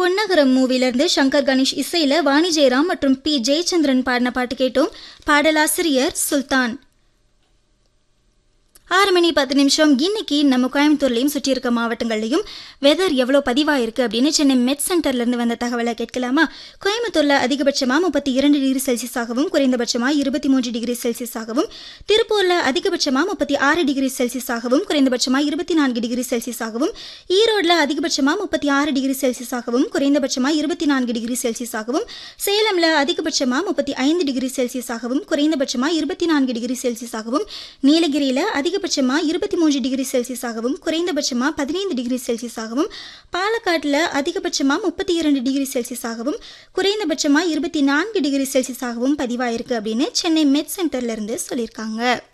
பொன்னகரம் மூவிலிருந்து சங்கர் கணேஷ் இசையில வாணி ஜெயராம் மற்றும் பி ஜெயச்சந்திரன் பாடின பாட்டு கேட்டோம் பாடலாசிரியர் சுல்தான் ஆறு மணி பத்து நிமிஷம் இன்னைக்கு நம்ம கோயம்புத்தூர்லையும் சுற்றி இருக்க மாவட்டங்கள்லையும் வெதர் எவ்வளோ பதிவாயிருக்கு அப்படின்னு சென்னை மெட் சென்டர்ல இருந்து வந்த தகவலை கேட்கலாமா கோயம்புத்தூர்ல அதிகபட்சமா முப்பத்தி இரண்டு டிகிரி செல்சியஸாகவும் குறைந்தபட்சமா இருபத்தி மூன்று டிகிரி செல்சியஸாகவும் திருப்பூர்ல அதிகபட்சமா முப்பத்தி ஆறு டிகிரி செல்சியஸாகவும் குறைந்தபட்சமா இருபத்தி நான்கு டிகிரி செல்சியஸாகவும் ஈரோடுல அதிகபட்சமா முப்பத்தி ஆறு டிகிரி செல்சியஸாகவும் குறைந்தபட்சமா இருபத்தி நான்கு டிகிரி செல்சியஸாகவும் சேலம்ல அதிகபட்சமா முப்பத்தி ஐந்து டிகிரி செல்சியஸாகவும் குறைந்தபட்சமா இருபத்தி நான்கு டிகிரி செல்சியஸாகவும் நீலகிரியில அதிகபட்சமா இருபத்தி மூன்று டிகிரி செல்சியஸாகவும் குறைந்தபட்சமா பதினைந்து டிகிரி செல்சியஸாகவும் பாலக்காட்டில் அதிகபட்சமா முப்பத்தி இரண்டு டிகிரி செல்சியஸாகவும் குறைந்தபட்சமா இருபத்தி நான்கு டிகிரி செல்சியஸாகவும் பதிவாயிருக்கு அப்படின்னு சென்னை மெட் சென்டர்ல இருந்து சொல்லியிருக்காங்க